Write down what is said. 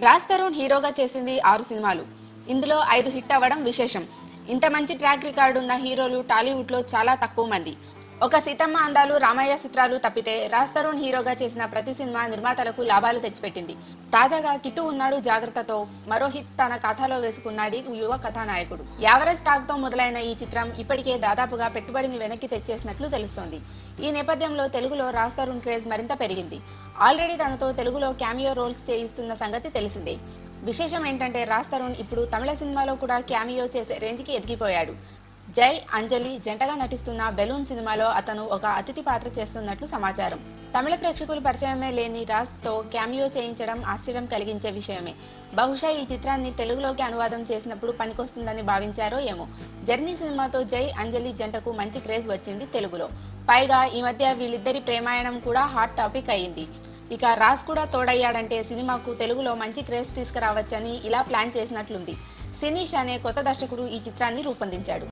రాజ్ తరుణ్ హీరోగా చేసింది ఆరు సినిమాలు ఇందులో ఐదు హిట్ అవ్వడం విశేషం ఇంత మంచి ట్రాక్ రికార్డు ఉన్న హీరోలు టాలీవుడ్ లో చాలా తక్కువ మంది ఒక సీతమ్మ అందాలు రామయ్య చిత్రాలు తప్పితే రాజ్ తరుణ్ హీరోగా చేసిన ప్రతి సినిమా నిర్మాతలకు లాభాలు తెచ్చిపెట్టింది తాజాగా కిట్టు ఉన్నాడు జాగ్రత్తతో మరో హిట్ తన కథలో వేసుకున్నాడు యువ కథానాయకుడు యావరేజ్ టాక్ తో మొదలైన ఈ చిత్రం ఇప్పటికే దాదాపుగా పెట్టుబడిని వెనక్కి తెచ్చేసినట్లు తెలుస్తోంది ఈ నేపథ్యంలో తెలుగులో రాజ్ తరుణ్ క్రేజ్ మరింత పెరిగింది ఆల్రెడీ తనతో తెలుగులో క్యామియో రోల్స్ చేయిస్తున్న సంగతి తెలిసిందే విశేషం ఏంటంటే రాజ్ తరుణ్ ఇప్పుడు తమిళ సినిమాలో కూడా క్యామియో చేసే రేంజ్కి ఎదిగిపోయాడు జై అంజలి జంటగా నటిస్తున్న బెలూన్ సినిమాలో అతను ఒక అతిథి పాత్ర చేస్తున్నట్లు సమాచారం తమిళ ప్రేక్షకులు పరిచయమే లేని రాజ్ తో క్యామియో చేయించడం ఆశ్చర్యం కలిగించే విషయమే బహుశా ఈ చిత్రాన్ని తెలుగులోకి అనువాదం చేసినప్పుడు పనికొస్తుందని భావించారో ఏమో జర్నీ సినిమాతో జై అంజలి జంటకు మంచి క్రేజ్ వచ్చింది తెలుగులో పైగా ఈ మధ్య వీళ్ళిద్దరి ప్రేమాయణం కూడా హాట్ టాపిక్ అయింది ఇక రాజ్ కూడా తోడయ్యాడంటే సినిమాకు తెలుగులో మంచి క్రేజ్ తీసుకురావచ్చని ఇలా ప్లాన్ చేసినట్లుంది సినీష్ అనే కొత్త దర్శకుడు ఈ చిత్రాన్ని రూపొందించాడు